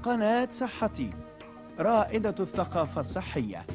قناة صحتي رائدة الثقافة الصحية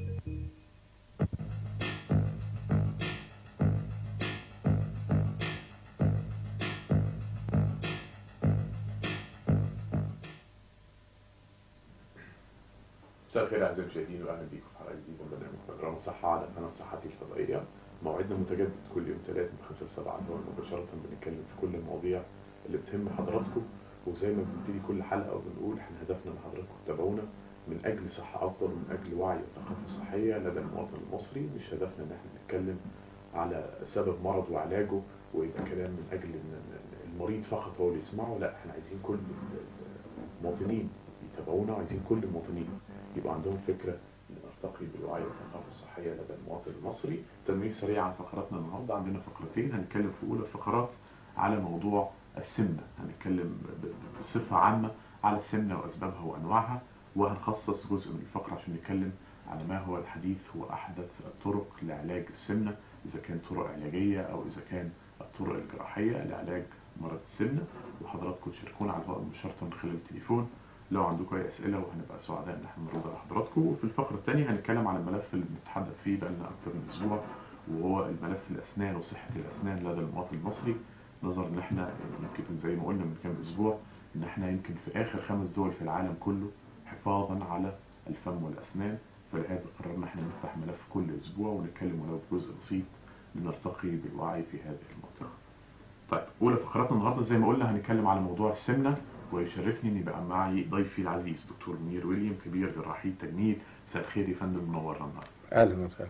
مساء الخير اعزائي المشاهدين واهلا بيكم في حلقه جديده من برنامج بانوراما صحه على قناه صحتي الفضائيه موعدنا متجدد كل يوم ثلاث من 5 ل 7 الظهر مباشره بنتكلم في كل المواضيع اللي بتهم حضراتكم وزي ما بنبتدي كل حلقه وبنقول احنا هدفنا ان حضراتكم تتابعونا من اجل صحه افضل ومن اجل وعي وثقافه صحيه لدى المواطن المصري مش هدفنا ان احنا نتكلم على سبب مرض وعلاجه ويبقى كلام من اجل ان إن المريض فقط هو اللي يسمعه لا احنا عايزين كل المواطنين يتابعونا وعايزين كل المواطنين يبقى عندهم فكره نرتقي بالوعي والثقافه الصحيه لدى المواطن المصري تنويه سريع عن فقراتنا النهارده عندنا فقرتين هنتكلم في اولى الفقرات على موضوع السمنه هنتكلم ب- ب- بصفه عامه على السمنه واسبابها وانواعها وهنخصص جزء من الفقره عشان نتكلم على ما هو الحديث واحدث الطرق لعلاج السمنه اذا كان طرق علاجيه او اذا كان الطرق الجراحيه لعلاج مرض السمنه وحضراتكم تشاركونا على الهواء مباشره من خلال التليفون لو عندكم اي اسئله وهنبقى سعداء ان احنا نرد على حضراتكم وفي الفقره الثانيه هنتكلم عن الملف اللي بنتحدث فيه بقالنا اكثر من اسبوع وهو الملف الاسنان وصحه الاسنان لدى المواطن المصري نظرا ان احنا يمكن زي ما قلنا من كام اسبوع ان احنا يمكن في اخر خمس دول في العالم كله حفاظا على الفم والاسنان فلهذا قررنا احنا نفتح ملف كل اسبوع ونتكلم ولو بجزء بسيط لنرتقي بالوعي في هذه المنطقه. طيب اولى فقراتنا النهارده زي ما قلنا هنتكلم على موضوع السمنه ويشرفني ان يبقى معي ضيفي العزيز دكتور منير ويليام كبير جراحي تجميل مساء الخير يا فندم منورنا النهارده. اهلا وسهلا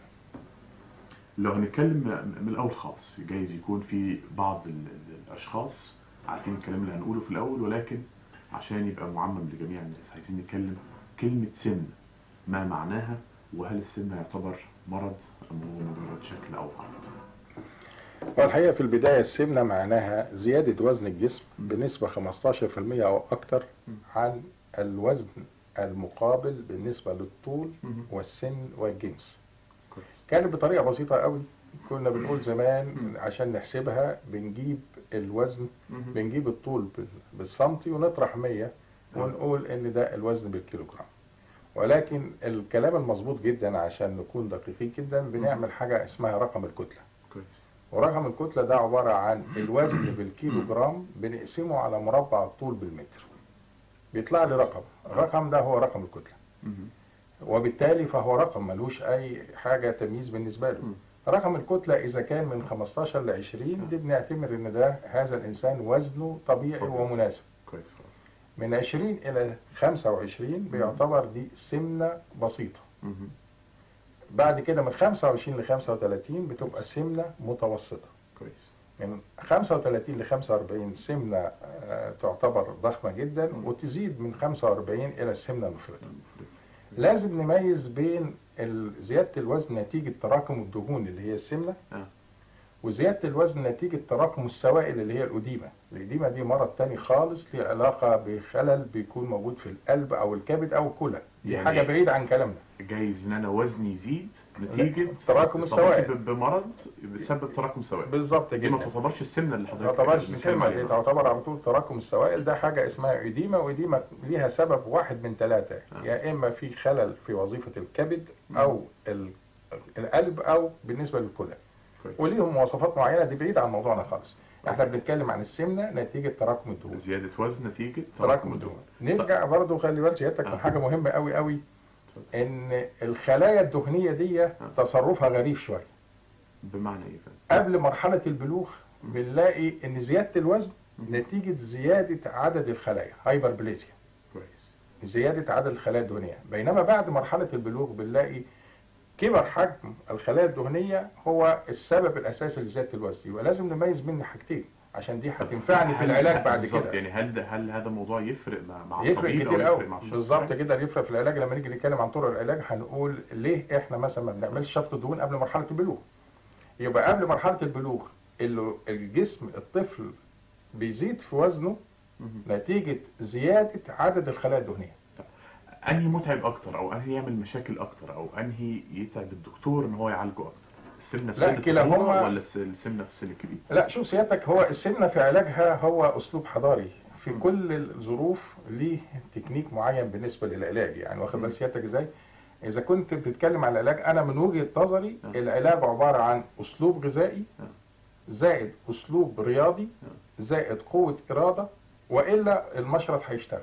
لو هنتكلم من الاول خالص جايز يكون في بعض ال- ال- الاشخاص عارفين الكلام اللي هنقوله في الاول ولكن عشان يبقى معمم لجميع الناس عايزين نتكلم كلمه سمنه ما معناها وهل السمنه يعتبر مرض ام هو مجرد شكل او عرض؟ هو الحقيقه في البدايه السمنه معناها زياده وزن الجسم بنسبه 15% او اكثر عن الوزن المقابل بالنسبه للطول مهم. والسن والجنس كويس. كانت بطريقه بسيطه قوي كنا بنقول زمان عشان نحسبها بنجيب الوزن بنجيب الطول بال- بالسنتي ونطرح 100 ونقول ان ده الوزن بالكيلوغرام ولكن الكلام المظبوط جدا عشان نكون دقيقين جدا بنعمل حاجه اسمها رقم الكتله كويس ورقم الكتلة ده عبارة عن الوزن بالكيلو جرام بنقسمه على مربع الطول بالمتر بيطلع لي رقم الرقم ده هو رقم الكتلة مهم. وبالتالي فهو رقم ملوش أي حاجة تمييز بالنسبة له مم. رقم الكتلة إذا كان من 15 ل 20 دي بنعتبر إن ده هذا الإنسان وزنه طبيعي طبيعي. ومناسب كويس من 20 إلى 25 بيعتبر دي سمنة بسيطة مهم. بعد كده من 25 ل 35 بتبقى سمنة متوسطة كويس من 35 ل 45 سمنة آه، تعتبر ضخمة جدا وتزيد من 45 إلى السمنة المفرطة لازم نميز بين ال- زيادة الوزن نتيجة تراكم الدهون اللي هي السمنة آه. وزيادة الوزن نتيجة تراكم السوائل اللي هي الأديمة الأديمة دي مرض تاني خالص ليه علاقة بخلل بيكون موجود في القلب أو الكبد أو الكلى دي يعني- حاجة بعيدة عن كلامنا جايز ان انا وزني يزيد نتيجه تراكم إصابتي السوائل. ب- بمرض بسبب تراكم سوائل بالظبط دي ما جدا تعتبرش السمنه اللي ما حضرتك تعتبرش بتتكلم سمنة عليها. دي تعتبر على طول تراكم السوائل ده حاجة اسمها إديمة وإديمة ليها سبب واحد من ثلاثة آه. يا إما في خلل في وظيفة الكبد أو ال- القلب أو بالنسبة للكلى كويس. وليهم مواصفات معينة دي بعيدة عن موضوعنا خالص احنا بنتكلم عن السمنة نتيجة تراكم الدهون زياده وزن نتيجه تراكم الدهون نرجع برضو خلي بالك سيادتك آه. من حاجة مهمة قوي قوي ان الخلايا الدهنية دي تصرفها غريب شوية بمعنى ايه فندم؟ قبل مرحلة البلوغ بنلاقي ان زيادة الوزن نتيجة زيادة عدد الخلايا هايبربليزيا كويس زيادة عدد الخلايا الدهنية بينما بعد مرحلة البلوغ بنلاقي كبر حجم الخلايا الدهنية هو السبب الأساسي لزيادة الوزن يبقى لازم نميز بين حاجتين عشان دي هتنفعني في هل- العلاج بعد بالظبط، كده يعني هل ده هل هذا الموضوع يفرق مع مع يفرق الطبيب أو كتير يفرق قوي مع الشخص بالظبط العادي؟ كده يفرق في العلاج لما نيجي نتكلم عن طرق العلاج هنقول ليه احنا مثلا ما بنعملش شفط دهون قبل مرحله البلوغ يبقى قبل مرحله البلوغ اللي الجسم الطفل بيزيد في وزنه مهم. نتيجه زياده عدد الخلايا الدهنيه انهي متعب اكتر او انهي يعمل مشاكل اكتر او انهي يتعب الدكتور ان هو يعالجه اكتر السمنه في لا، سن كلاهما- الطفولة ولا الس- السمنه في السن الكبير لا شوف سيادتك هو السمنه في علاجها هو اسلوب حضاري في كل الظروف ليه تكنيك معين بالنسبه للعلاج يعني واخد بال سيادتك ازاي اذا كنت بتتكلم على العلاج انا من وجهه نظري آه. العلاج عباره عن اسلوب غذائي آه. زائد اسلوب رياضي زائد قوه اراده والا المشرط هيشتغل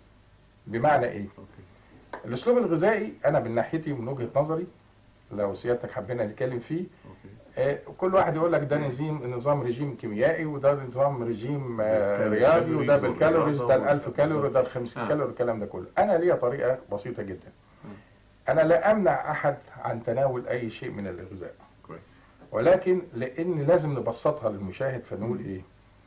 بمعنى ايه اوكي الاسلوب الغذائي انا من ناحيتي من وجهه نظري لو سيادتك حبينا نتكلم فيه اوكي آه، كل واحد يقول لك ده نظام نظام رجيم كيميائي وده نظام رجيم آه، رياضي وده بالكالوريز بالكالوريز ده والرياضة ال 1000 كالوري ده ال 50 آه. كالوري الكلام ده كله انا ليا طريقه بسيطه جدا انا لا امنع احد عن تناول اي شيء من الغذاء كويس ولكن لان لازم نبسطها للمشاهد فنقول ايه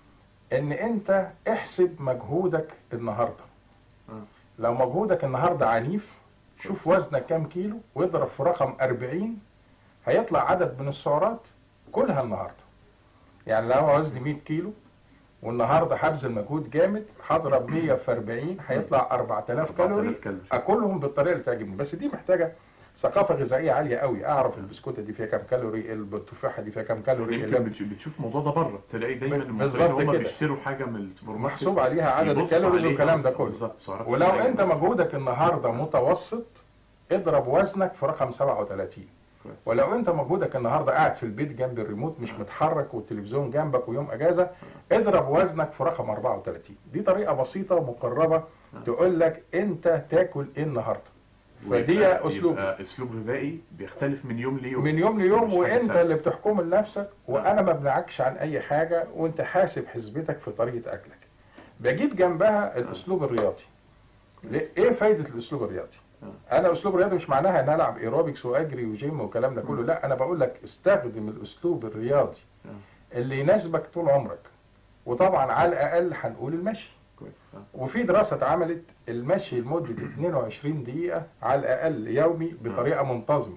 ان انت احسب مجهودك النهارده آه. لو مجهودك النهارده عنيف شوف وزنك كام كيلو واضرب في رقم 40 هيطلع عدد من السعرات كلها النهارده يعني لو وزني 100 كيلو والنهارده هبذل مجهود جامد هضرب 100 في 40 هيطلع 4000 كالوري 4000 كالوري. اكلهم بالطريقه اللي تعجبني بس دي محتاجه ثقافه غذائيه عاليه قوي اعرف البسكوته دي فيها كام كالوري التفاحه دي فيها كام كالوري يمكن اللب- بتش- بتشوف الموضوع ده بره تلاقي دايما بالظبط المصريين هم كده. بيشتروا حاجه من السوبر ماركت محسوب عليها عدد يبص الكالوريز عليها. والكلام ده كله بالظبط سعرات ولو كتيرة انت جداً. مجهودك النهارده متوسط اضرب وزنك في رقم 37 كويس. ولو انت مجهودك النهارده قاعد في البيت جنب الريموت مش متحرك والتلفزيون جنبك ويوم اجازه اضرب وزنك في رقم 34 دي طريقه بسيطه ومقربه تقول لك انت تاكل ايه النهارده فدي ويبقى- اسلوب يبقى اسلوب غذائي بيختلف من يوم ليوم من يوم ليوم مش حاجة وانت ثابتة. اللي بتحكم لنفسك وانا ما بنعكش عن اي حاجه وانت حاسب حسبتك في طريقه اكلك بجيب جنبها الاسلوب الرياضي ليه- ايه فايده الاسلوب الرياضي انا اسلوب رياضي مش معناها ان العب ايروبكس واجري وجيم والكلام ده كله لا انا بقول لك استخدم الاسلوب الرياضي اللي يناسبك طول عمرك وطبعا على الاقل هنقول المشي كويس آه. وفي دراسة اتعملت المشي لمدة 22 دقيقة على الأقل يومي بطريقة منتظمة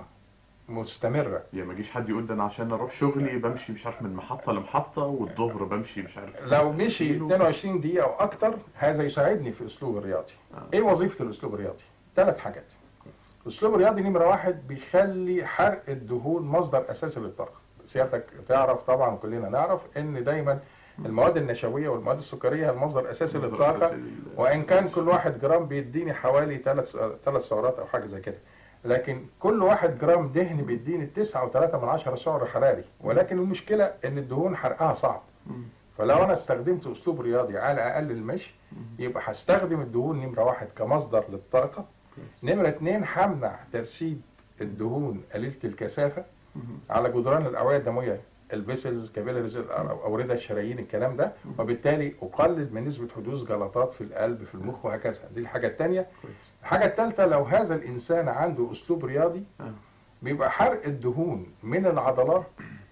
مستمرة يعني ما يجيش حد يقول ده انا عشان اروح شغلي بمشي مش عارف من محطه لمحطه والظهر بمشي مش عارف لو مشي كيلو. 22 دقيقة وأكتر هذا يساعدني في الأسلوب الرياضي آه. إيه وظيفة الأسلوب الرياضي؟ ثلاث حاجات الأسلوب الرياضي نمرة واحد بيخلي حرق الدهون مصدر أساسي للطاقة سيادتك تعرف طبعا وكلنا نعرف إن دايما المواد النشوية والمواد السكرية المصدر الأساسي مصدر للطاقة أساسي لل- وان كان كل واحد جرام بيديني حوالي ثلاث ثلاث سعرات او حاجه زي كده لكن كل واحد جرام دهن بيديني 9.3 من عشرة سعر حراري ولكن المشكله ان الدهون حرقها صعب مم. فلو انا استخدمت اسلوب رياضي على اقل المشي يبقى هستخدم الدهون نمره واحد كمصدر للطاقه نمره اتنين همنع ترسيب الدهون قليله الكثافه مم. على جدران الاوعيه الدمويه الفيسلز كابيلاريز الاورده الشرايين الكلام ده وبالتالي اقلل من نسبه حدوث جلطات في القلب في المخ وهكذا دي الحاجه الثانيه كويس الحاجه الثالثه لو هذا الانسان عنده اسلوب رياضي آه. بيبقى حرق الدهون من العضلات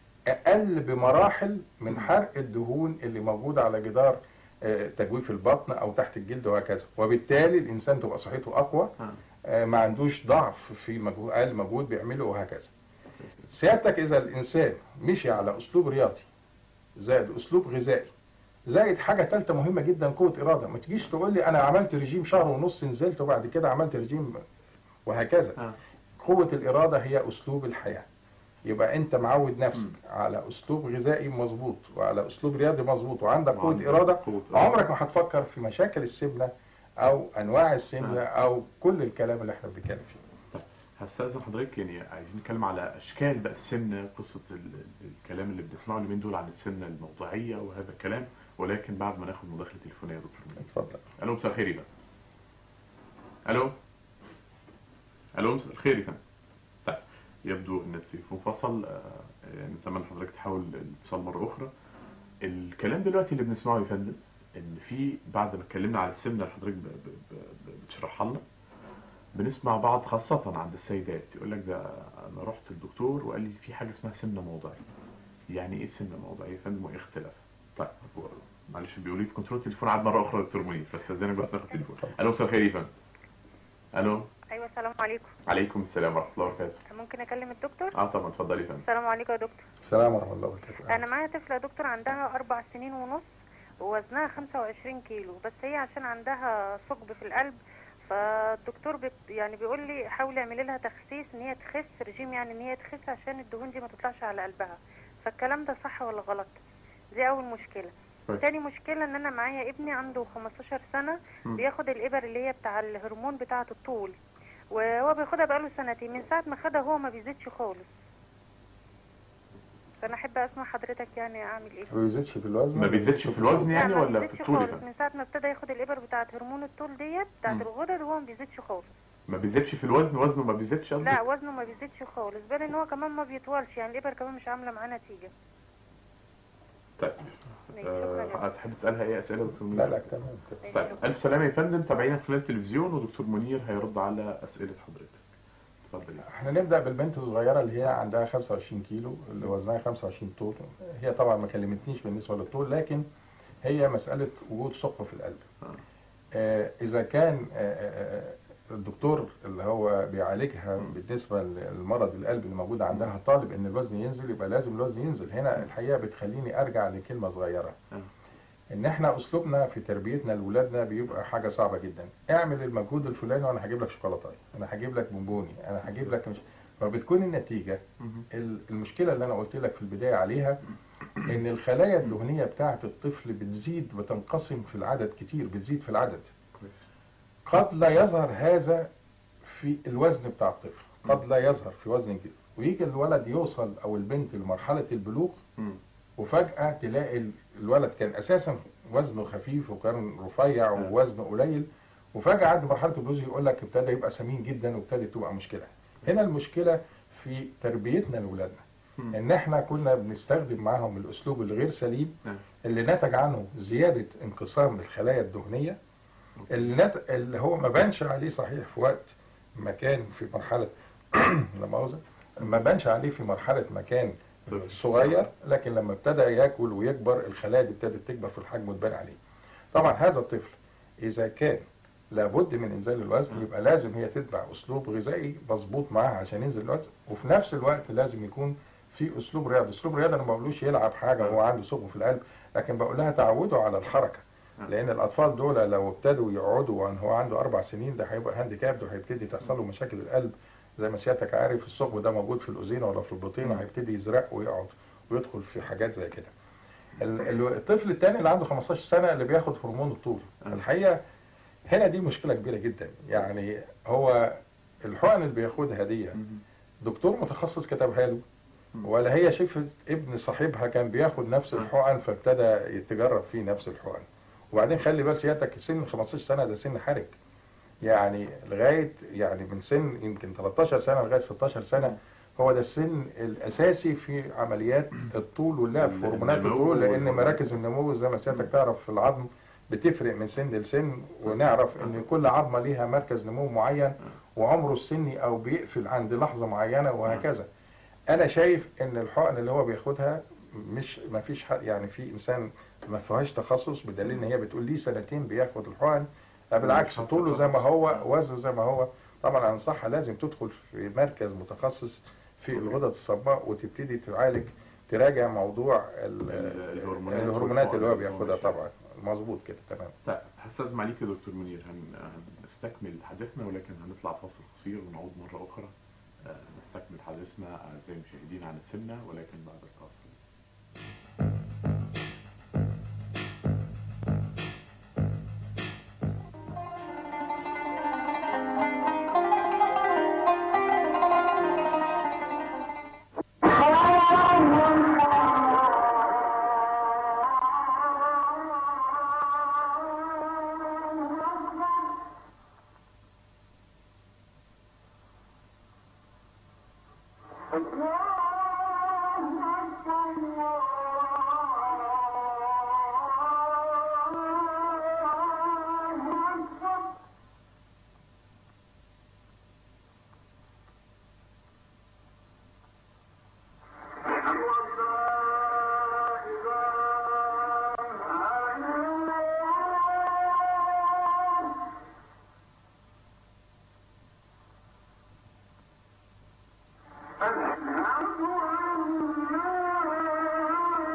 اقل بمراحل من حرق الدهون اللي موجوده على جدار آه، تجويف البطن او تحت الجلد وهكذا وبالتالي الانسان تبقى صحته اقوى آه. آه، ما عندوش ضعف في مجهود اقل مجهود بيعمله وهكذا سيادتك اذا الانسان مشي على اسلوب رياضي زائد اسلوب غذائي زائد حاجه ثالثه مهمه جدا قوه اراده ما تجيش تقول لي انا عملت رجيم شهر ونص نزلت وبعد كده عملت رجيم وهكذا آه. قوه الاراده هي اسلوب الحياه يبقى انت معود نفسك مم. على اسلوب غذائي مظبوط وعلى اسلوب رياضي مظبوط وعندك قوه وعندك اراده قوة إرادة. عمرك ما هتفكر في مشاكل السمنه او انواع السمنه آه. او كل الكلام اللي احنا بنتكلم فيه هستأذن حضرتك يعني عايزين نتكلم على أشكال بقى السمنة قصة ال- ال- الكلام اللي بنسمعه اليومين دول عن السمنة الموضعية وهذا الكلام ولكن بعد ما ناخد مداخلة تليفونية يا دكتور منير. اتفضل ألو مساء الخير يا فندم. ألو ألو مساء الخير يا فندم. طيب يبدو إن التليفون فصل آه، يعني نتمنى حضرتك تحاول الاتصال مرة أخرى. الكلام دلوقتي اللي بنسمعه يا فندم إن في بعد ما اتكلمنا على السمنة اللي حضرتك ب- ب- ب- بتشرحها لنا بنسمع بعض خاصة عند السيدات يقول لك ده أنا رحت الدكتور وقال لي في حاجة اسمها سمنة موضعية. يعني إيه سمنة موضعية يا فندم وإيه اختلافها؟ طيب هو- معلش بيقولوا لي في كنترول التليفون عاد مرة أخرى يا دكتور منير فاستأذنك بس ناخد التليفون. ألو مساء الخير يا فندم. ألو ايوه السلام عليكم عليكم السلام ورحمة الله وبركاته. ممكن اكلم الدكتور اه طبعا اتفضلي يا فندم. السلام عليكم يا دكتور السلام ورحمه الله وبركاته انا معايا طفله يا دكتور عندها اربع سنين ونص ووزنها 25 كيلو بس هي عشان عندها ثقب في القلب فالدكتور بت يعني بيقول لي حاولي اعملي لها تخسيس ان هي تخس رجيم يعني ان هي تخس عشان الدهون دي ما تطلعش على قلبها فالكلام ده صح ولا غلط دي اول مشكله كويس. تاني مشكلة ان انا معايا ابني عنده 15 سنة مم. بياخد الابر اللي هي بتاع الهرمون بتاعة الطول وهو بياخدها بقاله سنتين من ساعة ما خدها هو ما بيزيدش خالص فانا احب اسمع حضرتك يعني اعمل ايه ما بيزيدش في الوزن ما بيزيدش في الوزن لا، يعني ما ولا في بيزيدش الطول يا خالص فندم؟ من ساعة ما ابتدى ياخد الابر بتاعة هرمون الطول ديت بتاعة مم. الغدد وهو ما بيزيدش خالص ما بيزيدش في الوزن وزنه ما بيزيدش قصدك لا وزنه ما بيزيدش خالص بل ان هو كمان ما بيطولش يعني الابر كمان مش عاملة معاه نتيجة طيب ماشي، شكرا آه، جدا هتحب تسالها ايه اسئله دكتور منير لا لا تمام كده. ماشي، طيب شكراً. الف سلامه يا فندم تابعينا خلال التلفزيون ودكتور منير هيرد على اسئله حضرتك اتفضل احنا نبدا بالبنت الصغيره اللي هي عندها 25 كيلو اللي وزنها 25 طول هي طبعا ما كلمتنيش بالنسبه للطول لكن هي مساله وجود ثقب في القلب آه. آه، اذا كان آه، آه، آه، الدكتور اللي هو بيعالجها مم. بالنسبه للمرض القلب اللي موجود عندها طالب ان الوزن ينزل يبقى لازم الوزن ينزل هنا الحقيقه بتخليني ارجع لكلمه صغيره آه. ان احنا اسلوبنا في تربيتنا لاولادنا بيبقى حاجه صعبه جدا اعمل المجهود الفلاني وانا هجيب لك شوكولاته انا هجيب لك بونبوني انا هجيب لك مش فبتكون النتيجه مهم. ال- المشكله اللي انا قلت لك في البدايه عليها ان الخلايا الدهنيه بتاعه الطفل بتزيد بتنقسم في العدد كتير بتزيد في العدد كويس قد لا يظهر هذا في الوزن بتاع الطفل قد لا يظهر في وزن كبير ويجي الولد يوصل او البنت لمرحله البلوغ مم. وفجأة تلاقي ال- الولد كان أساسا وزنه خفيف وكان رفيع ووزنه قليل وفجأة عند مرحلة البلوغ يقول لك ابتدى يبقى سمين جدا وابتدت تبقى مشكلة. هنا المشكلة في تربيتنا لأولادنا. مم. إن إحنا كنا بنستخدم معاهم الأسلوب الغير سليم نعم. اللي نتج عنه زيادة انقسام الخلايا الدهنية اللي, نت... اللي هو ما بانش عليه صحيح في وقت ما كان في مرحلة لا مؤاخذة ما بانش عليه في مرحلة ما كان طفل. صغير لكن لما ابتدى ياكل ويكبر الخلايا دي ابتدت تكبر في الحجم وتبان عليه طبعا هذا الطفل اذا كان لابد من انزال الوزن يبقى لازم هي تتبع اسلوب غذائي مظبوط معاها عشان ينزل الوزن وفي نفس الوقت لازم يكون في اسلوب رياضي اسلوب رياضي انا ما بقولوش يلعب حاجه وهو عنده ثقب في القلب لكن بقول لها تعودوا على الحركه لان الاطفال دول لو ابتدوا يقعدوا وان هو عنده اربع سنين ده هيبقى هانديكاب وهيبتدي تحصل له مشاكل القلب زي ما سيادتك عارف الثقب ده موجود في الاذين ولا في البطين وهيبتدي يزرق ويقعد ويدخل في حاجات زي كده ال- ال- الطفل الثاني اللي عنده 15 سنه اللي بياخد هرمون الطول آه. الحقيقه هنا دي مشكله كبيره جدا يعني هو الحقن اللي بياخدها دي مهم. دكتور متخصص كتبها له ولا هي شفت ابن صاحبها كان بياخد نفس الحقن فابتدى يتجرب فيه نفس الحقن وبعدين خلي بال سيادتك سن 15 سنه ده سن حرج يعني لغايه يعني من سن يمكن 13 سنه لغايه 16 سنه هو ده السن الاساسي في عمليات الطول واللعب في هرمونات النمو الطول لان والهرمونات. مراكز النمو زي ما سيادتك تعرف في العظم بتفرق من سن لسن ونعرف ان كل عظمه ليها مركز نمو معين وعمره السني او بيقفل عند لحظه معينه وهكذا انا شايف ان الحقن اللي هو بياخدها مش ما فيش حق يعني في انسان ما فيهاش تخصص بدليل ان هي بتقول لي سنتين بياخد الحقن لا بالعكس مش طوله زي ما تخصص. هو وزنه زي ما هو طبعا انصحها لازم تدخل في مركز متخصص في الغدد الصماء وتبتدي تعالج تراجع موضوع ال- ال- الهرمونات الهرمونات اللي هو والحقن بياخدها والأشياء. طبعا مظبوط كده تمام طيب هستاذن عليك يا دكتور منير هن- هنستكمل حديثنا ولكن هنطلع فاصل قصير ونعود مرة أخرى آه، نستكمل حديثنا أعزائي المشاهدين عن السمنة ولكن بعد الفاصل الحمد لله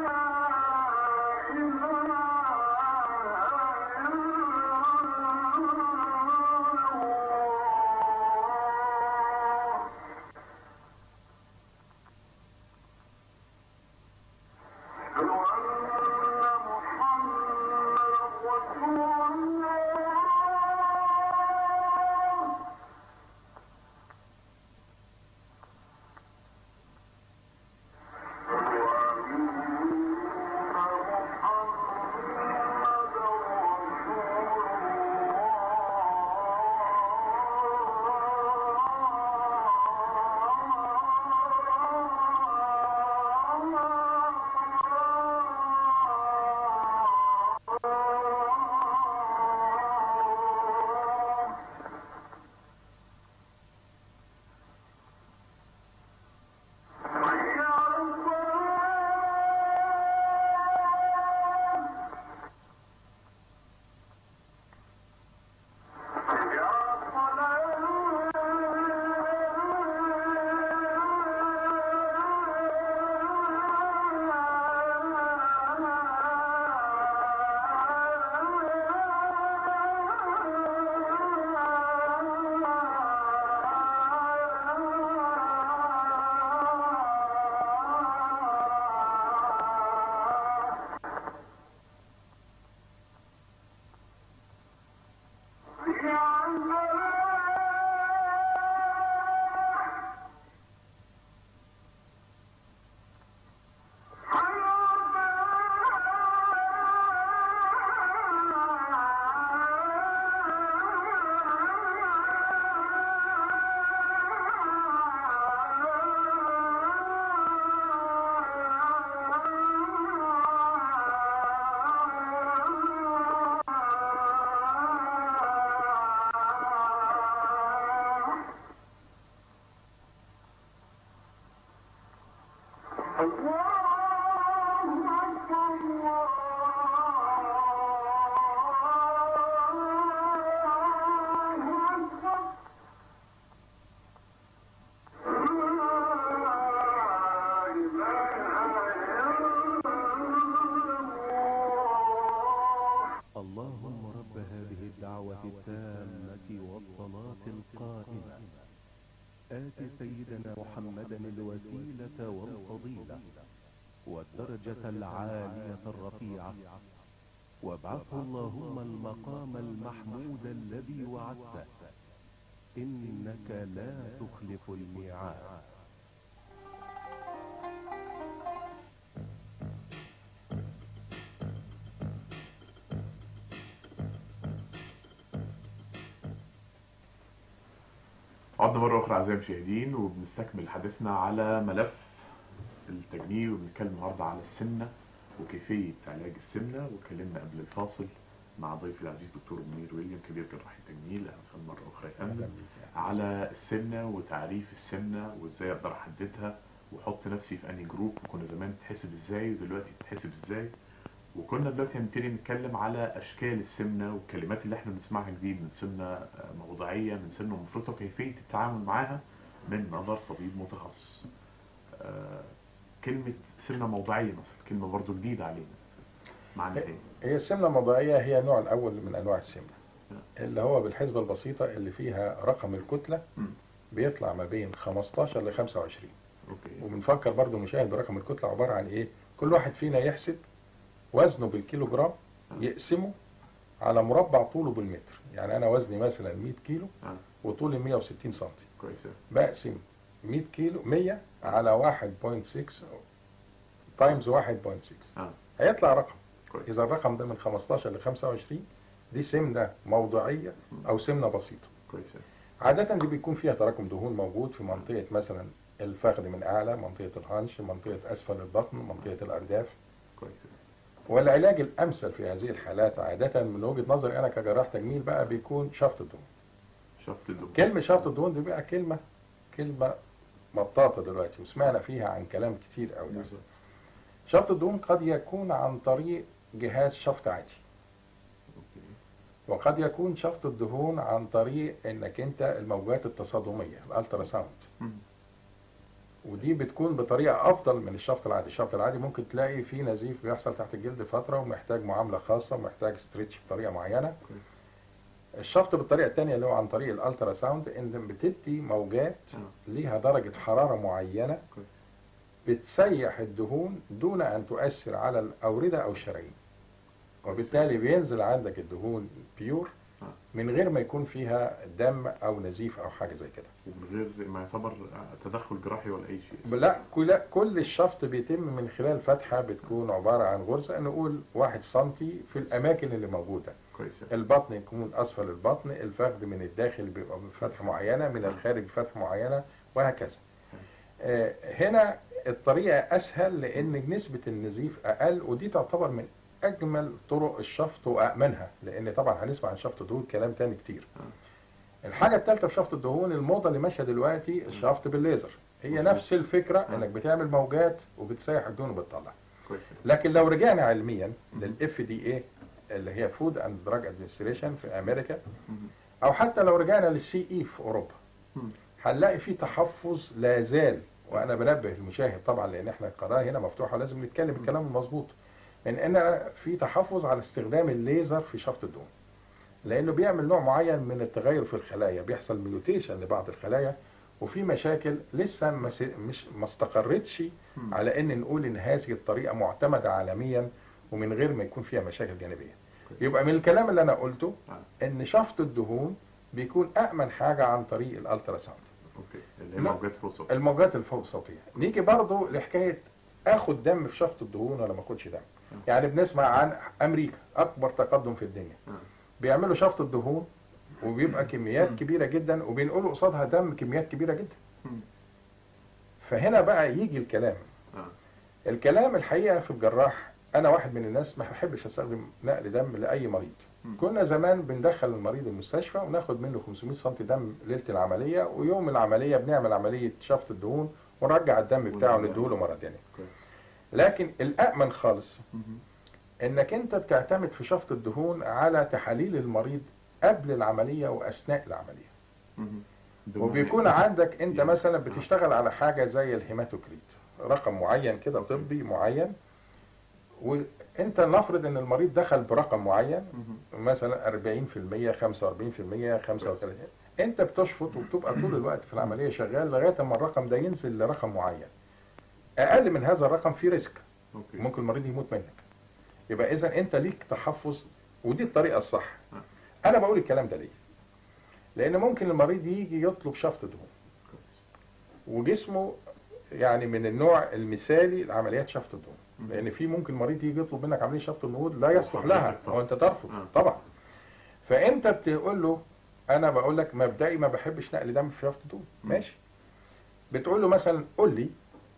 اللهم رب هذه الدعوة التامة والصلاة القائمة آت سيدنا محمدا الوسيلة والفضيلة والدرجة العالية الرفيعة وابعثه اللهم المقام المحمود الذي وعدته إنك لا تخلف الميعاد عدنا مرة أخرى أعزائي المشاهدين وبنستكمل حديثنا على ملف التجميل وبنتكلم النهاردة على السمنة وكيفية علاج السمنة واتكلمنا قبل الفاصل مع ضيفي العزيز دكتور منير ويليام كبير جراح التجميل أهلا وسهلا مرة أخرى يا فندم على السمنة وتعريف السمنة وازاي اقدر احددها واحط نفسي في انهي جروب وكنا زمان بتحسب ازاي ودلوقتي بتحسب ازاي وكنا دلوقتي هنبتدي نتكلم على اشكال السمنة والكلمات اللي احنا بنسمعها جديد من سمنة آه، موضعية من سمنة مفرطة وكيفية التعامل معاها من نظر طبيب متخصص آه، كلمة سمنة موضعية مثلا كلمة برضو جديدة علينا معنى ايه؟ هي السمنة الموضعية هي النوع الأول من أنواع السمنة اللي هو بالحسبة البسيطة اللي فيها رقم الكتلة مم. بيطلع ما بين 15 ل 25 اوكي وبنفكر برضو المشاهد برقم الكتلة عبارة عن إيه كل واحد فينا يحسب وزنه بالكيلو جرام يقسمه على مربع طوله بالمتر يعني أنا وزني مثلا 100 كيلو آه. وطولي 160 سم كويس أوي. بقسم 100 كيلو 100 على 1.6 تايمز 1.6 اه هيطلع رقم كويس إذا الرقم ده من 15 ل 25 دي سمنة موضعية أو سمنة بسيطة كويس أوي. عادة دي بيكون فيها تراكم دهون موجود في منطقة مثلا الفخذ من أعلى منطقة الهانش منطقة أسفل البطن منطقة الأرداف كويس أوي. والعلاج الأمثل في هذه الحالات عادة من وجهة نظري أنا كجراح تجميل بقى بيكون شفط الدهون شفت الدكتور كلمة شفط الدهون دي بقى كلمة كلمة مطاطة دلوقتي وسمعنا فيها عن كلام كتير قوي يعني. بالظبط. شفط الدهون قد يكون عن طريق جهاز شفط عادي اوكي وقد يكون شفط الدهون عن طريق انك انت الموجات التصادميه الالترا ساوند مم. ودي بتكون بطريقه افضل من الشفط العادي الشفط العادي ممكن تلاقي فيه نزيف بيحصل تحت الجلد فتره ومحتاج معامله خاصه ومحتاج ستريتش بطريقه معينه كويس. الشفط بالطريقه الثانيه اللي هو عن طريق الالترا ساوند ان بتدي موجات آه. ليها درجه حراره معينه كويس بتسيح الدهون دون ان تؤثر على الاورده او الشرايين وبالتالي بينزل عندك الدهون بيور آه. من غير ما يكون فيها دم او نزيف او حاجه زي كده ومن غير ما يعتبر تدخل جراحي ولا اي شيء لا كل كل الشفط بيتم من خلال فتحه بتكون عباره عن غرزه نقول واحد سنتي في الاماكن اللي موجوده كويس البطن يكون اسفل البطن الفخذ من الداخل بيبقى بفتحه معينه من الخارج بفتحه معينه وهكذا آه، هنا الطريقه اسهل لان نسبه النزيف اقل ودي تعتبر من اجمل طرق الشفط وامنها لان طبعا هنسمع عن شفط الدهون كلام تاني كتير الحاجه الثالثه في شفط الدهون الموضه اللي ماشيه دلوقتي الشفط بالليزر هي مظبوط. نفس الفكره انك بتعمل موجات وبتسيح الدهون وبتطلع كويس لكن لو رجعنا علميا للاف دي اي اللي هي فود اند دراج ادمنستريشن في امريكا مم. او حتى لو رجعنا للسي اي في اوروبا مم. هنلاقي في تحفظ لا زال وانا بنبه المشاهد طبعا لان احنا القناه هنا مفتوحه لازم نتكلم الكلام المظبوط من ان في تحفظ على استخدام الليزر في شفط الدهون لانه بيعمل نوع معين من التغير في الخلايا بيحصل ميوتيشن لبعض الخلايا وفي مشاكل لسه ما س- مش ما استقرتش مم. على ان نقول ان هذه الطريقه معتمده عالميا ومن غير ما يكون فيها مشاكل جانبيه كويس. يبقى من الكلام اللي انا قلته آه. ان شفط الدهون بيكون امن حاجه عن طريق الالترا ساوند اوكي اللي هي لا. موجات فوق الموجات الفوق صوتيه نيجي برضو لحكايه اخد دم في شفط الدهون ولا ما اخدش دم يعني بنسمع عن امريكا اكبر تقدم في الدنيا آه. بيعملوا شفط الدهون وبيبقى كميات مم. كبيره جدا وبينقلوا قصادها دم كميات كبيره جدا مم. فهنا بقى يجي الكلام آه. الكلام الحقيقه في الجراح انا واحد من الناس ما بحبش استخدم نقل دم لاي مريض مم. كنا زمان بندخل المريض المستشفى وناخد منه 500 سم دم ليله العمليه ويوم العمليه بنعمل عمليه شفط الدهون ونرجع الدم بتاعه ونرجع. نديله مرة تانية كويس. لكن الأأمن خالص مهم. انك انت بتعتمد في شفط الدهون على تحاليل المريض قبل العملية واثناء العملية مهم. وبيكون عندك انت يعني- مثلا بتشتغل على حاجة زي الهيماتوكريت رقم معين كده طبي معين وانت نفرض ان المريض دخل برقم معين مهم. مثلا 40% 45% 35 انت بتشفط وبتبقى طول الوقت في العملية شغال لغاية ما الرقم ده ينزل لرقم معين اقل من هذا الرقم في ريسك اوكي ممكن المريض يموت منك يبقى اذا انت ليك تحفظ ودي الطريقه الصح انا بقول الكلام ده ليه لان ممكن المريض يجي يطلب شفط دهون كويس. وجسمه يعني من النوع المثالي لعمليات شفط الدهون مم. لان في ممكن مريض يجي يطلب منك عمليه شفط الدهون لا يصلح وحضرتك لها طبعا. وانت ترفض آه. طبعا فانت بتقول له انا بقول لك مبدئي ما بحبش نقل دم في شفط الدهون مم. ماشي بتقول له مثلا قول لي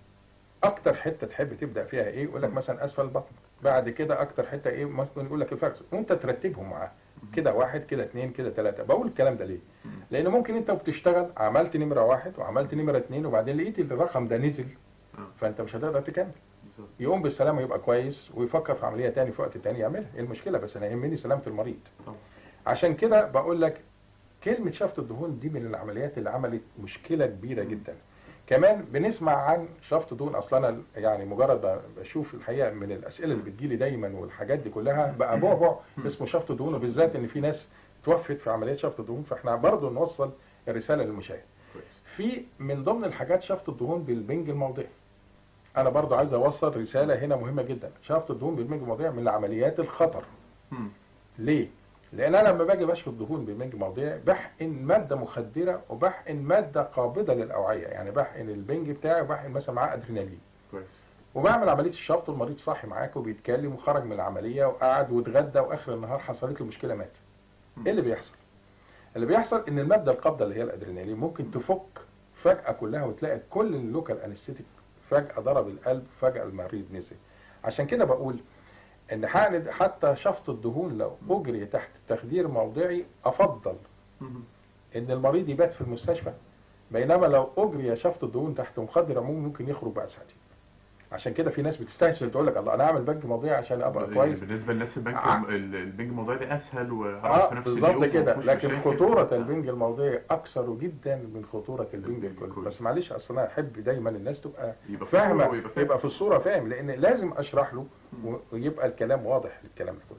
اكتر حته تحب تبدا فيها ايه يقول لك مثلا اسفل البطن بعد كده اكتر حته ايه ممكن يقول لك الفخذ وانت ترتبهم معاه كده واحد كده اثنين كده ثلاثه بقول الكلام ده ليه مم. لان ممكن انت وبتشتغل عملت نمره واحد وعملت نمره اثنين وبعدين لقيت الرقم ده نزل آه. فانت مش هتقدر تكمل بالظبط. يقوم بالسلامه يبقى كويس ويفكر في عمليه تاني في وقت تاني يعملها ايه المشكله بس انا يهمني سلامه المريض طبعا. عشان كده بقول لك كلمه شفط الدهون دي من العمليات اللي عملت مشكله كبيره جدا كمان بنسمع عن شفط دهون اصلا انا يعني مجرد ب- بشوف الحقيقه من الاسئله اللي بتجيلي دايما والحاجات دي كلها بقى بعبع اسمه شفط دهون وبالذات ان في ناس توفت في عمليات شفط الدهون فاحنا برضه نوصل الرساله للمشاهد كويس. في من ضمن الحاجات شفط الدهون بالبنج الموضعي انا برضه عايز اوصل رساله هنا مهمه جدا شفط الدهون بالبنج الموضعي من العمليات الخطر مم. ليه لان انا لما باجي بشفط دهون بالبنج موضعي بحقن ماده مخدره وبحقن ماده قابضه للاوعيه يعني بحقن البنج بتاعي وبحقن مثلا معاه ادرينالين كويس وبعمل عمليه الشفط والمريض صاحي معاك وبيتكلم وخرج من العمليه وقعد واتغدى واخر النهار حصلت له مشكله مات ايه اللي بيحصل اللي بيحصل ان الماده القابضه اللي هي الادرينالين ممكن تفك فجاه كلها وتلاقي كل اللوكال انستيتيك فجاه ضرب القلب فجاه المريض نزل عشان كده بقول ان حقن حتى شفط الدهون لو اجري تحت تخدير موضعي افضل مم. ان المريض يبات في المستشفى بينما لو اجري شفط الدهون تحت مخدر عمومي ممكن يخرج بعد ساعتين عشان كده في ناس بتستهزئ تقول لك الله انا اعمل بنك موضعي عشان ابقى يعني كويس بالنسبه للناس البنك آه. ال- البنك الموضوعي ده اسهل وهعرف اه في نفس بالظبط اليوم كده ومفيهوش لكن مشاكل. خطورة آه. البنج الموضعي أكثر جدا من خطورة البنج البنج الكلي الكلي. بس معلش أصل أنا أحب دايما الناس تبقى يبقى في فاهمة صورة ويبقى فاهم. يبقى في الصورة فاهم لأن لازم أشرح له و- ويبقى الكلام واضح للكلام ده كله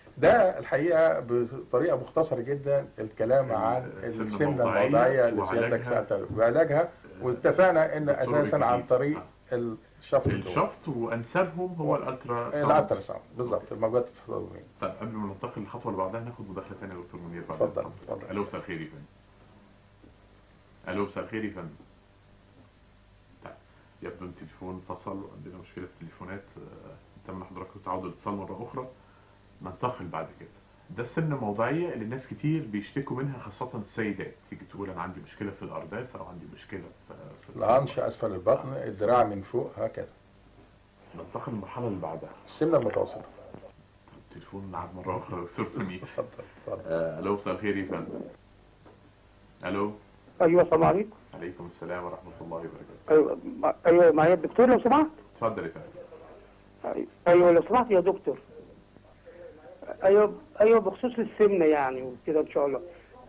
ده الحقيقة بطريقة مختصرة جدا الكلام ال- عن السمنة السمنة الموضعية الموضعية اللي وعلاجها. سيادتك سألتها وعلاجها واتفقنا إن دكتور أساسا عن إبراهيم. طريق آه. الشفط الدهون. الشفط وانسبهم هو الالترا ساوند. الالترا ساوند بالظبط الموجات التطورية طيب قبل ما ننتقل للخطوه اللي بعدها ناخد مداخله ثانيه يا دكتور منير بعد اتفضل، إذنك. اتفضل. الو مساء الخير يا فندم الو مساء الخير يا فندم طيب يبدو ان التليفون فصل وعندنا مشكله في التليفونات آه، تم حضراتكم تعود الاتصال مره اخرى ننتقل بعد كده ده السمنه الموضعيه اللي ناس كتير بيشتكوا منها خاصه السيدات تيجي تقول انا عندي مشكله في الارداف او عندي مشكله في, في العنش أسفل البطن الذراع من فوق هكذا ننتقل للمرحله اللي بعدها السمنة المتوسطة التليفون نعد مره اخرى يا دكتور منير اتفضل اتفضل آه، الو مساء الخير يا فندم الو ايوه السلام عليكم عليكم السلام ورحمه الله وبركاته ايوه مع- ايوه معايا الدكتور لو سمحت اتفضل يا فندم أيوة- ايوه لو سمحت يا دكتور ايوه ايوه بخصوص السمنه يعني وكده ان شاء الله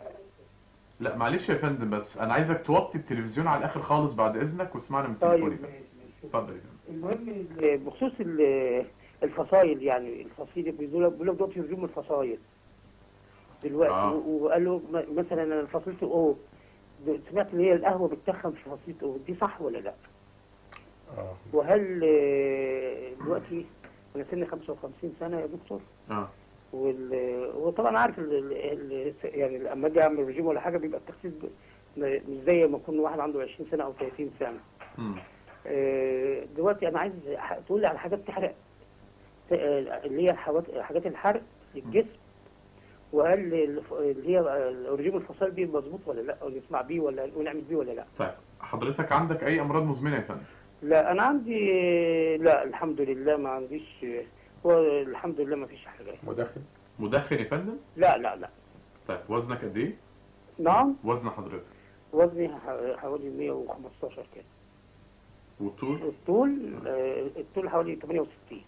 لا معلش يا فندم بس انا عايزك توطي التلفزيون على الاخر خالص بعد اذنك واسمعنا من التليفون يا طيب فندم اتفضل يا فندم المهم ال- بخصوص ال- الفصائل يعني الفصيل بيقول لك بيقول لك دلوقتي هجوم الفصائل دلوقتي آه. و- وقالوا م- مثلا انا فصيلتي او سمعت ان هي القهوه بتتخن في فصيله او دي صح ولا لا؟ اه وهل آه، دلوقتي انا سني 55 سنه يا دكتور اه وال... وطبعا عارف ال... ال... ال... يعني لما اجي اعمل رجيم ولا حاجه بيبقى التخسيس ب... م- مش زي ما يكون واحد عنده 20 سنه او 30 سنه مم. آه، دلوقتي انا عايز ح- تقول لي على حاجات تحرق ت- آه، اللي هي حاجات حاجات الحرق للجسم وهل الف- اللي هي الرجيم الفصائل دي مظبوط ولا لا ونسمع بيه ولا ونعمل بيه ولا لا طيب حضرتك عندك اي امراض مزمنه يا فندم لا انا عندي لا الحمد لله ما عنديش هو الحمد لله ما فيش حاجه مدخن مدخن يا فندم لا لا لا طيب وزنك قد ايه نعم وزن حضرتك وزني ح- حوالي 115 كده والطول الطول آه، الطول حوالي 68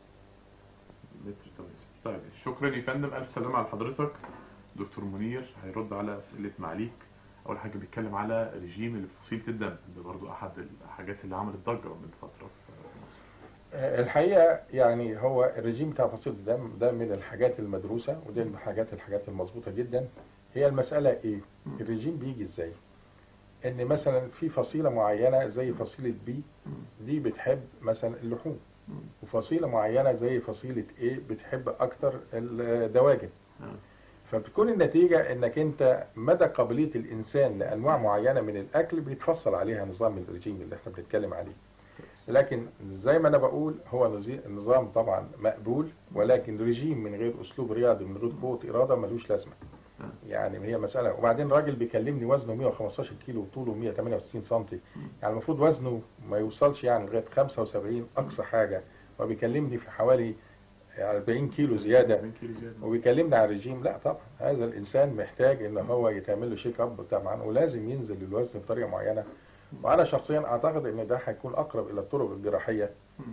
متر 80 طيب شكرا يا فندم الف سلامه على حضرتك دكتور منير هيرد على اسئله معاليك اول حاجه بيتكلم على رجيم فصيله الدم ده برضو احد الحاجات اللي عملت ضجه من فتره في مصر الحقيقه يعني هو الرجيم بتاع فصيله الدم ده من الحاجات المدروسه ودي من الحاجات الحاجات المظبوطه جدا هي المساله ايه؟ الرجيم بيجي ازاي؟ ان مثلا في فصيله معينه زي فصيله بي دي بتحب مثلا اللحوم وفصيله معينه زي فصيله ايه بتحب اكتر الدواجن آه. فبتكون النتيجه انك انت مدى قابليه الانسان لانواع معينه من الاكل بيتفصل عليها نظام الرجيم اللي احنا بنتكلم عليه لكن زي ما انا بقول هو نظي- نظام طبعا مقبول ولكن رجيم من غير اسلوب رياضي من غير قوه اراده ملوش لازمه يعني هي مساله وبعدين راجل بيكلمني وزنه 115 كيلو وطوله 168 سم يعني المفروض وزنه ما يوصلش يعني لغايه 75 اقصى حاجه وبيكلمني في حوالي 40 كيلو زياده 40 كيلو زياده وبيكلمنا عن الرجيم لا طبعا هذا الانسان محتاج ان هو يتعمل له شيك اب طبعا ولازم ينزل الوزن بطريقه معينه وانا شخصيا اعتقد ان ده هيكون اقرب الى الطرق الجراحيه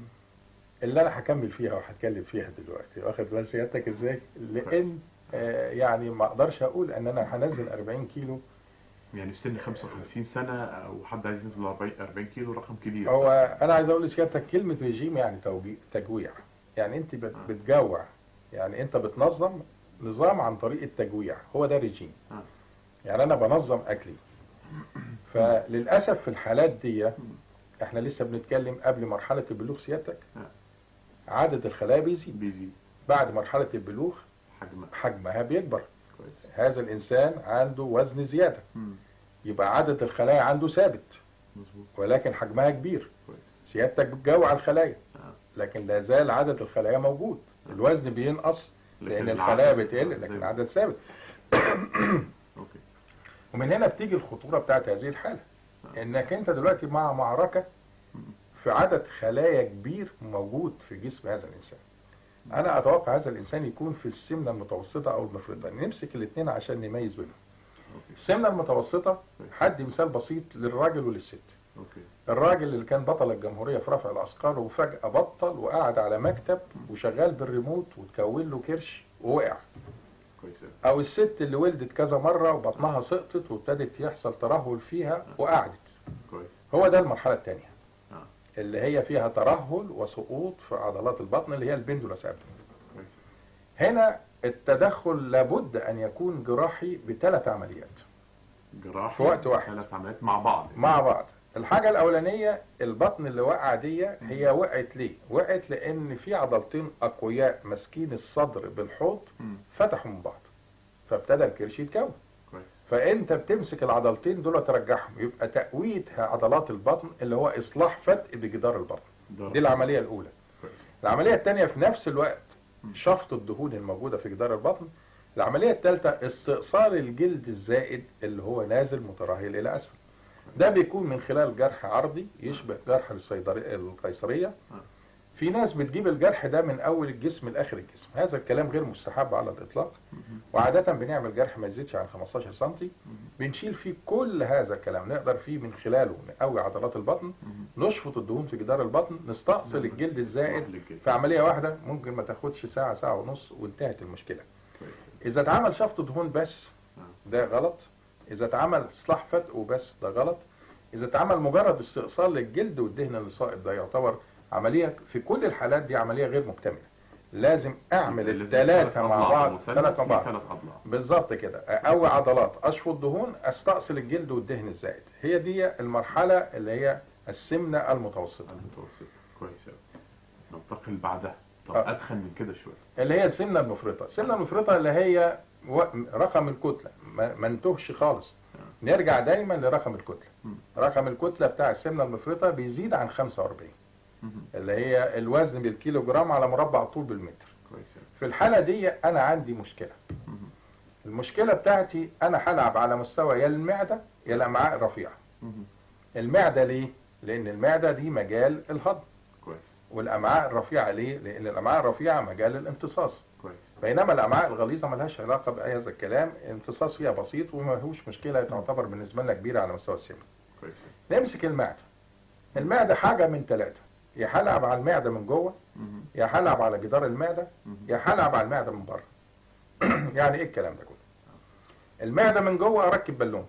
اللي انا هكمل فيها وهتكلم فيها دلوقتي واخد بال سيادتك ازاي لان آه يعني ما اقدرش اقول ان انا هنزل 40 كيلو يعني في سن 55 سنه او حد عايز ينزل 40 40 كيلو رقم كبير هو انا عايز اقول لسيادتك كلمه رجيم يعني توجي- تجويع يعني انت بت- بتجوع يعني انت بتنظم نظام عن طريق التجويع هو ده رجيم آه. يعني انا بنظم اكلي فللاسف في الحالات دي احنا لسه بنتكلم قبل مرحله البلوغ سيادتك آه. عدد الخلايا بيزيد بيزيد بعد مرحله البلوغ حجمه حجمها بيكبر كويس هذا الانسان عنده وزن زياده مم. يبقى عدد الخلايا عنده ثابت مظبوط ولكن حجمها كبير كويس سيادتك بتجوع الخلايا آه. لكن لا زال عدد الخلايا موجود الوزن بينقص لان لكن الخلايا العدد- بتقل زي لكن ما- العدد ثابت اوكي ومن هنا بتيجي الخطوره بتاعت هذه الحاله انك انت دلوقتي مع معركه في عدد خلايا كبير موجود في جسم هذا الانسان انا اتوقع هذا الانسان يكون في السمنه المتوسطه او المفرطه نمسك الاثنين عشان نميز بينهم السمنه المتوسطه حد مثال بسيط للراجل وللست اوكي الراجل اللي كان بطل الجمهورية في رفع الأثقال وفجأة بطل وقعد على مكتب وشغال بالريموت وتكون له كرش ووقع كويس أوي. أو الست اللي ولدت كذا مرة وبطنها سقطت وابتدت يحصل ترهل فيها وقعدت كويس هو ده المرحلة الثانية آه. اللي هي فيها ترهل وسقوط في عضلات البطن اللي هي البندولاس ابدومين كويس هنا التدخل لابد أن يكون جراحي بثلاث عمليات جراحة في وقت واحد. ثلاث عمليات مع بعض مع بعض الحاجة الأولانية البطن اللي وقع دي هي وقعت ليه؟ وقعت لأن في عضلتين أقوياء ماسكين الصدر بالحوض مم. فتحوا من بعض فابتدى الكرش يتكون كويس فأنت بتمسك العضلتين دول ترجعهم يبقى تقوية عضلات البطن اللي هو إصلاح فتق بجدار البطن ده دي العملية الأولى كويس العملية الثانية في نفس الوقت شفط الدهون الموجودة في جدار البطن العملية الثالثة استئصال الجلد الزائد اللي هو نازل مترهل إلى أسفل ده بيكون من خلال جرح عرضي يشبه جرح الصيدري- القيصرية في ناس بتجيب الجرح ده من أول الجسم لآخر الجسم هذا الكلام غير مستحب على الإطلاق وعادة بنعمل جرح ما يزيدش عن 15 سنتي بنشيل فيه كل هذا الكلام نقدر فيه من خلاله نقوي عضلات البطن نشفط الدهون في جدار البطن نستأصل الجلد الزائد للجلد. في عملية واحدة ممكن ما تاخدش ساعة ساعة ونص وانتهت المشكلة كويس إذا اتعمل شفط دهون بس آه. ده غلط إذا اتعمل إصلاح فتق وبس ده غلط إذا اتعمل مجرد استئصال للجلد والدهن اللي ساقط ده يعتبر عملية في كل الحالات دي عملية غير مكتملة لازم أعمل لازم الثلاثة ثلاث مع أضلاع بعض مثلث ثلاثة مع فيه بعض ثلاث أضلاع بالظبط كده أقوي عضلات أشفط دهون أستأصل الجلد والدهن الزائد هي دي المرحلة اللي هي السمنة المتوسطة المتوسط كويس أوي ننتقل بعدها طب آه. أدخن من كده شوية اللي هي السمنة المفرطة السمنة المفرطة اللي هي و- رقم الكتلة ما ما نتوهش خالص نرجع دايما لرقم الكتلة مم. رقم الكتلة بتاع السمنة المفرطة بيزيد عن 45 مهم. اللي هي الوزن بالكيلو جرام على مربع طول بالمتر كويس أوي في الحالة دي أنا عندي مشكلة مهم. المشكلة بتاعتي أنا هلعب على مستوى يا المعدة يا الأمعاء الرفيعة مهم. المعدة ليه؟ لأن المعدة دي مجال الهضم كويس والأمعاء الرفيعة ليه؟ لأن الأمعاء الرفيعة مجال الامتصاص كويس بينما الامعاء الغليظه ملهاش علاقه بهذا الكلام امتصاص فيها بسيط وما هوش مشكله تعتبر بالنسبه لنا كبيره على مستوى السمنه كويس نمسك المعده المعده حاجه من ثلاثه يا هلعب على المعده من جوه مم. يا هلعب على جدار المعده مم. يا هلعب على المعده من بره يعني ايه الكلام ده كله المعده من جوه اركب بالون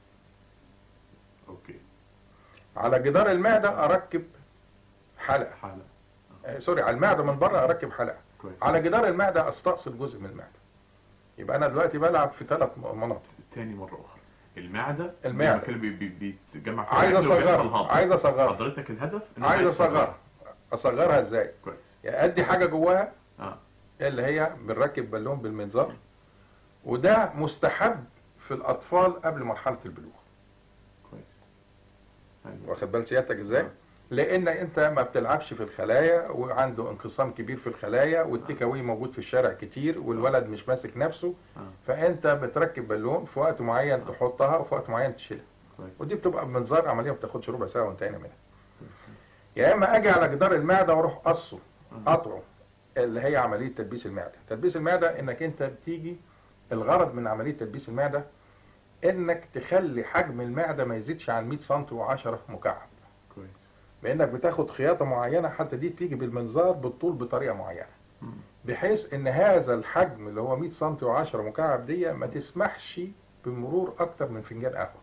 اوكي على جدار المعده اركب حلقه حالة آه، سوري على المعده من بره اركب حلقه كويس على جدار المعده استأصل جزء من المعده يبقى انا دلوقتي بلعب في ثلاث مناطق تاني مرة أخرى المعدة المعدة. المكان اللي بي- بي- بيتجمع فيه عايز الأكل وبيحصل اصغرها هضم. عايز اصغرها حضرتك الهدف إن عايز أنت اصغرها اصغرها ازاي كويس يا ادي حاجه جواها اه اللي هي بنركب بالون بالمنظار وده مستحب في الاطفال قبل مرحله البلوغ كويس أيوة. واخد بال سيادتك ازاي لان انت ما بتلعبش في الخلايا وعنده انقسام كبير في الخلايا والتيك اواي موجود في الشارع كتير والولد مش ماسك نفسه آه. فانت بتركب بالون في وقت معين تحطها وفي وقت معين تشيلها كويس ودي بتبقى بمنظار عمليه ما بتاخدش ربع ساعه وانتهينا منها يا اما اجي على جدار المعده واروح قصه قطعه اللي هي عمليه تدبيس المعده تدبيس المعده انك انت بتيجي الغرض من عمليه تدبيس المعده انك تخلي حجم المعده ما يزيدش عن 100 سم و10 مكعب كويس بانك بتاخد خياطه معينه حتى دي تيجي بالمنظار بالطول بطريقه معينه مم. بحيث ان هذا الحجم اللي هو 100 سم و10 مكعب دي ما تسمحش بمرور اكتر من فنجان قهوه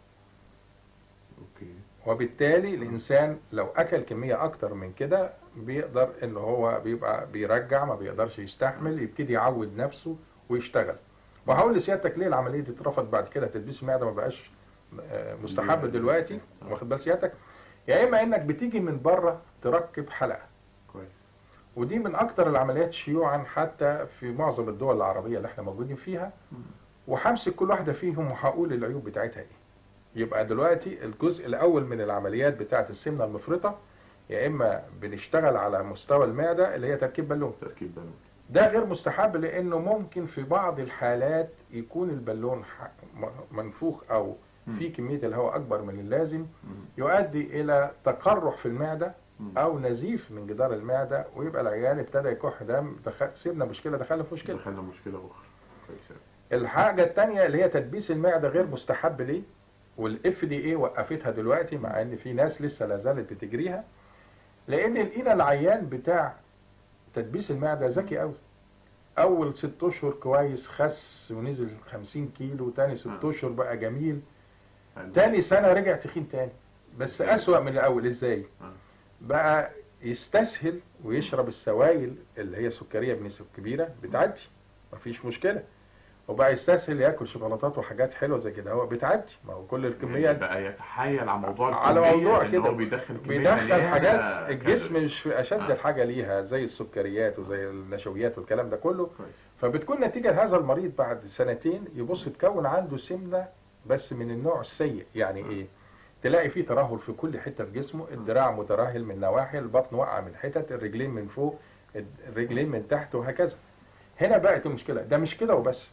اوكي وبالتالي الانسان لو اكل كميه اكتر من كده بيقدر ان هو بيبقى بيرجع ما بيقدرش يستحمل يبتدي يعود نفسه ويشتغل وهقول لسيادتك ليه العمليه دي اترفض بعد كده تدبيس المعده ما بقاش آه، مستحب دلوقتي واخد بال سيادتك يا اما انك بتيجي من بره تركب حلقه كويس ودي من اكتر العمليات شيوعا حتى في معظم الدول العربيه اللي احنا موجودين فيها مم. وهمسك كل واحده فيهم وهقول العيوب بتاعتها ايه يبقى دلوقتي الجزء الاول من العمليات بتاعه السمنه المفرطه يا اما بنشتغل على مستوى المعده اللي هي تركيب بالون تركيب بالون ده غير مستحب لانه ممكن في بعض الحالات يكون البالون ح- م- منفوخ او في كميه الهواء اكبر من اللازم مم. يؤدي الى تقرح في المعده مم. او نزيف من جدار المعده ويبقى العيان ابتدى يكح دم دخل سيبنا مشكله دخلنا في مشكله دخلنا مشكلة أخرى كويس أوي. الحاجه الثانيه اللي هي تدبيس المعده غير مستحب ليه والاف دي اي وقفتها دلوقتي مع ان في ناس لسه لا زالت بتجريها لان لقينا العيان بتاع تدبيس المعده ذكي قوي اول ست اشهر كويس خس ونزل 50 كيلو تاني ست آه. اشهر بقى جميل حلو. تاني سنه رجع تخين تاني بس إزاي؟ اسوأ من الاول ازاي آه. بقى يستسهل ويشرب السوائل اللي هي سكريه بنسب كبيره بتعدي مفيش مشكله وبقى يستسهل ياكل شوكولاتات وحاجات حلوه زي كده هو بتعدي ما هو كل يعني الكميه بقى يتحايل على موضوع على الكمية موضوع إن كده هو بيدخل كمية بيدخل مليانة حاجات كالوريز. الجسم مش في اشد آه. الحاجه ليها زي السكريات وزي النشويات والكلام ده كله كويس فبتكون نتيجه هذا المريض بعد سنتين يبص تكون عنده سمنه بس من النوع السيء يعني ايه تلاقي فيه ترهل في كل حته في جسمه الدراع مترهل من نواحي البطن واقع من حتت الرجلين من فوق الرجلين من تحت وهكذا هنا بقت المشكله ده مش كده وبس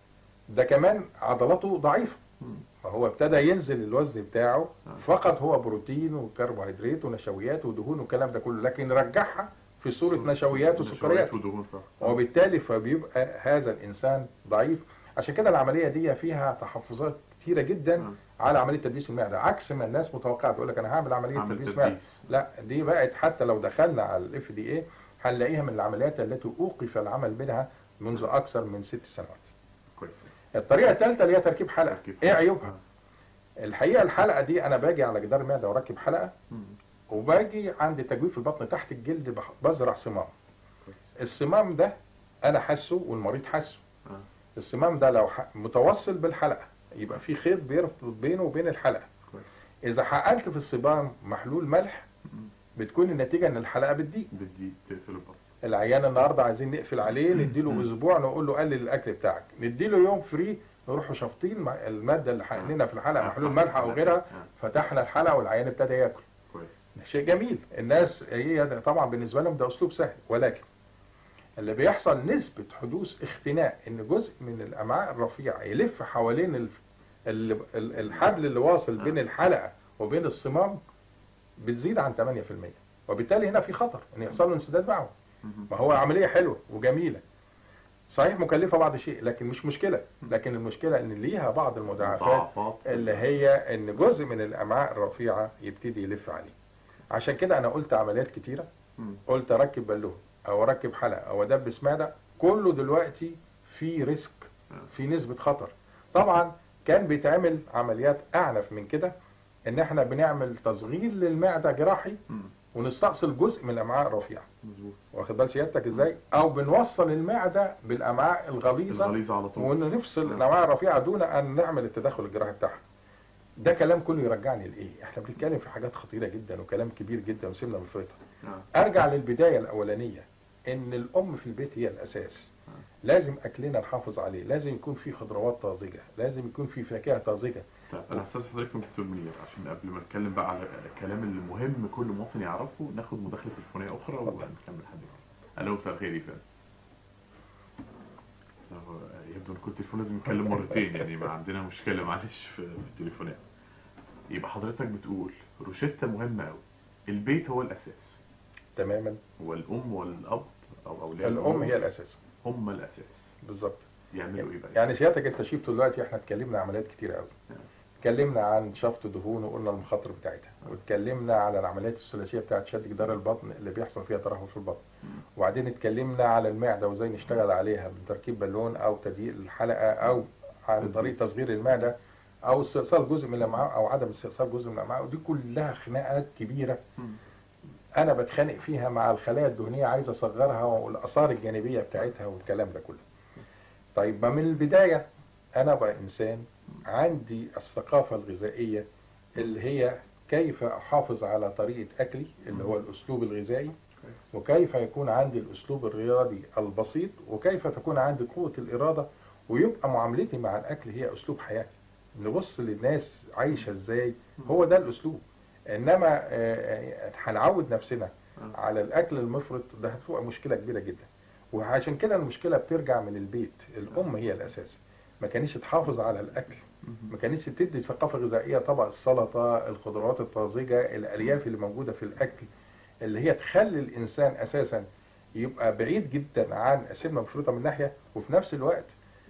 ده كمان عضلاته ضعيفه مم. فهو ابتدى ينزل الوزن بتاعه آه. فقط هو بروتين وكربوهيدرات ونشويات ودهون والكلام ده كله لكن رجعها في صورة نشويات وسكريات ودهون فقط. وبالتالي فبيبقى هذا الإنسان ضعيف عشان كده العملية دي فيها تحفظات كتيرة جدا آه. على عملية تدبيس المعدة عكس ما الناس متوقعة تقول لك أنا هعمل عملية عمل تدبيس تدبيس. معدة لا دي بقت حتى لو دخلنا على الاف دي اي هنلاقيها من العمليات التي أوقف العمل منها منذ أكثر من ست سنوات كويس الطريقة الثالثة اللي هي تركيب حلقة تركيب ايه حلقة. عيوبها؟ الحقيقة الحلقة دي أنا باجي على جدار المعدة وأركب حلقة مم. وباجي عند تجويف البطن تحت الجلد بح- بزرع صمام كويس. الصمام ده أنا حاسه والمريض حاسه آه. الصمام ده لو ح- متوصل بالحلقة يبقى في خيط بيربط بينه وبين الحلقة كويس. إذا حقنت في الصمام محلول ملح مم. بتكون النتيجة إن الحلقة بتضيق بدي تقفل البطن العيان النهارده عايزين نقفل عليه نديله اسبوع نقول له قلل الاكل بتاعك نديله يوم فري نروحوا شافطين مع الماده اللي حقننا في الحلقه آه. محلول ملح او غيرها آه. فتحنا الحلقه والعيان ابتدى ياكل كويس شيء جميل الناس هي ده طبعا بالنسبه لهم ده اسلوب سهل ولكن اللي بيحصل نسبه حدوث اختناق ان جزء من الامعاء الرفيع يلف حوالين ال- ال- ال- الحبل اللي واصل بين الحلقه وبين الصمام بتزيد عن 8% وبالتالي هنا في خطر ان يحصل له انسداد معه مم. ما هو عملية حلوة وجميلة صحيح مكلفة بعض الشيء لكن مش مشكلة لكن المشكلة ان ليها بعض المضاعفات مضاعفات. اللي هي ان جزء من الامعاء الرفيعة يبتدي يلف عليه عشان كده انا قلت عمليات كتيره مم. قلت اركب بالون او اركب حلقه او ادبس معده كله دلوقتي في ريسك في نسبه خطر طبعا كان بيتعمل عمليات اعنف من كده ان احنا بنعمل تصغير للمعده جراحي مم. ونستأصل جزء من الامعاء الرفيعه مظبوط واخد بال سيادتك ازاي او بنوصل المعده بالامعاء الغليظه الغليظة على طول ونفصل نعم. الامعاء الرفيعه دون ان نعمل التدخل الجراحي بتاعها ده كلام كله يرجعني لايه احنا بنتكلم في حاجات خطيره جدا وكلام كبير جدا وسيبنا من الفيطره نعم. ارجع للبدايه الاولانيه ان الام في البيت هي الاساس لازم اكلنا نحافظ عليه لازم يكون في خضروات طازجه لازم يكون في فاكهه طازجه طيب انا هستاذن حضرتك من دكتور منير عشان قبل ما نتكلم بقى على الكلام المهم كل مواطن يعرفه ناخد مداخله تليفونيه اخرى ونكمل حد الو مساء الخير يا فندم أهو يبدو ان كل تليفون لازم نتكلم مرتين يعني ما عندنا مشكله معلش في في التليفونات يبقى حضرتك بتقول روشته مهمه قوي البيت هو الاساس تماما والام والاب او اولياء الام هي الاساس هم الاساس بالظبط يعملوا ايه بقى يعني سيادتك انت شفت دلوقتي احنا اتكلمنا عن عمليات كتير قوي نعم. اتكلمنا عن شفط دهون وقلنا المخاطر بتاعتها واتكلمنا على العمليات الثلاثيه بتاعت شد جدار البطن اللي بيحصل فيها ترهل في البطن وبعدين اتكلمنا على المعده وازاي نشتغل عليها بتركيب بالون او تضييق الحلقه او عن طريق تصغير المعده او استئصال جزء من الامعاء او عدم استئصال جزء من الامعاء ودي كلها خناقات كبيره مم. انا بتخانق فيها مع الخلايا الدهنيه عايز اصغرها والاثار الجانبيه بتاعتها والكلام ده كله طيب ما من البدايه انا بقى انسان عندي الثقافه الغذائيه اللي هي كيف احافظ على طريقه اكلي اللي هو الاسلوب الغذائي وكيف يكون عندي الاسلوب الرياضي البسيط وكيف تكون عندي قوه الاراده ويبقى معاملتي مع الاكل هي اسلوب حياتي نبص للناس عايشه ازاي هو ده الاسلوب انما آه، آه، هنعود نفسنا على الاكل المفرط ده هتبقى مشكله كبيره جدا وعشان كده المشكله بترجع من البيت الام هي الاساس ما كانتش تحافظ على الاكل ما كانتش تدي ثقافه غذائيه طبق السلطه الخضروات الطازجه الالياف اللي موجوده في الاكل اللي هي تخلي الانسان اساسا يبقى بعيد جدا عن السمنه المفرطه من ناحيه وفي نفس الوقت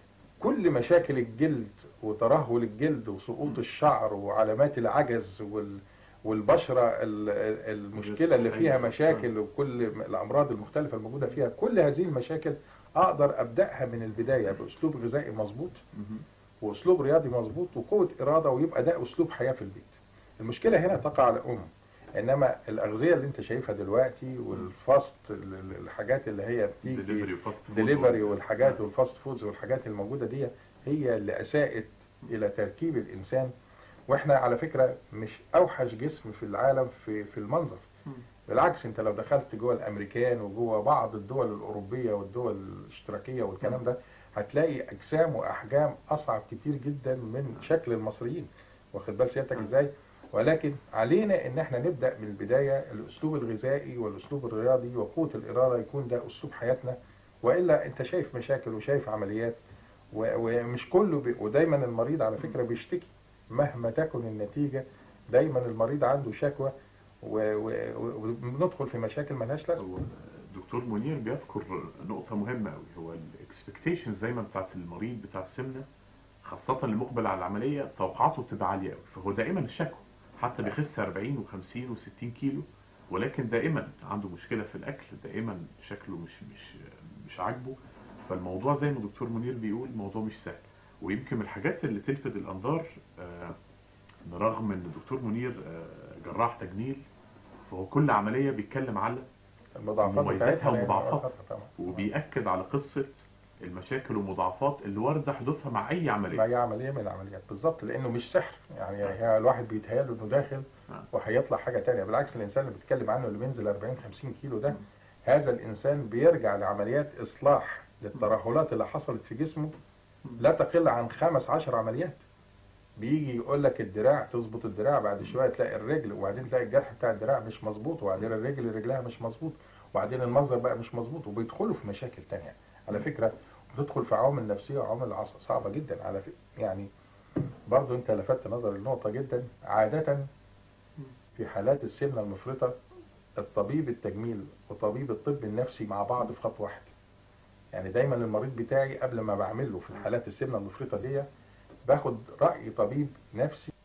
كل مشاكل الجلد وترهل الجلد وسقوط الشعر وعلامات العجز وال والبشره ال- ال- المشكله اللي فيها مشاكل وكل الامراض المختلفه الموجوده فيها كل هذه المشاكل اقدر ابداها من البدايه باسلوب غذائي مظبوط مهم. واسلوب رياضي مظبوط وقوه اراده ويبقى ده اسلوب حياه في البيت. المشكله هنا تقع على الام انما الاغذيه اللي انت شايفها دلوقتي والفاست ال- ال- الحاجات اللي هي بتيجي دليفري وفاست فود ديليفري والحاجات والفاست فودز والحاجات الموجوده دي هي اللي اساءت الى تركيب الانسان واحنا على فكره مش اوحش جسم في العالم في في المنظر مم. بالعكس انت لو دخلت جوه الامريكان وجوه بعض الدول الاوروبيه والدول الاشتراكيه والكلام ده هتلاقي اجسام واحجام اصعب كتير جدا من شكل المصريين واخد بال سيادتك ازاي ولكن علينا ان احنا نبدا من البدايه الاسلوب الغذائي والاسلوب الرياضي وقوه الاراده يكون ده اسلوب حياتنا والا انت شايف مشاكل وشايف عمليات و- ومش كله بي ودايما المريض على فكره بيشتكي مهما تكن النتيجه دايما المريض عنده شكوى و- و- و- وبندخل في مشاكل ملهاش لازمه هو الدكتور منير بيذكر نقطة مهمة قوي هو الاكسبكتيشنز دايما بتاعت المريض بتاع السمنة خاصة اللي مقبل على العملية توقعاته بتبقى عالية قوي فهو دائما الشكوى حتى بيخس 40 و50 و60 كيلو ولكن دائما عنده مشكلة في الأكل دائما شكله مش مش مش عاجبه فالموضوع زي ما الدكتور منير بيقول الموضوع مش سهل ويمكن من الحاجات اللي تلفت الأنظار آه، إن رغم إن الدكتور منير آه، جراح تجميل فهو كل عملية بيتكلم على المضاعفات مميزاتها بتاعتها يعني ومضاعفاتها. طبعا وبيأكد على قصة المشاكل والمضاعفات اللي واردة حدوثها مع أي ما عملية هي عمليه من العمليات بالظبط لانه مش سحر يعني هي الواحد بيتهيأله انه داخل نعم. وهيطلع حاجه تانية بالعكس الانسان اللي بيتكلم عنه اللي بينزل 40 50 كيلو ده هذا الانسان بيرجع لعمليات اصلاح للترهلات اللي حصلت في جسمه لا تقل عن خمس عشر عمليات بيجي يقول لك الدراع تظبط الدراع بعد شويه تلاقي الرجل وبعدين تلاقي الجرح بتاع الدراع مش مظبوط وبعدين الرجل رجلها مش مظبوط وبعدين المنظر بقى مش مظبوط وبيدخلوا في مشاكل تانية على فكره بتدخل في عوامل نفسيه وعوامل عص- صعبه جدا على فكره يعني برضو انت لفتت نظر النقطه جدا عاده في حالات السمنه المفرطه الطبيب التجميل وطبيب الطب النفسي مع بعض في خط واحد يعني دايما المريض بتاعي قبل ما بعمل له في الحالات السمنه المفرطه دي باخد راي طبيب نفسي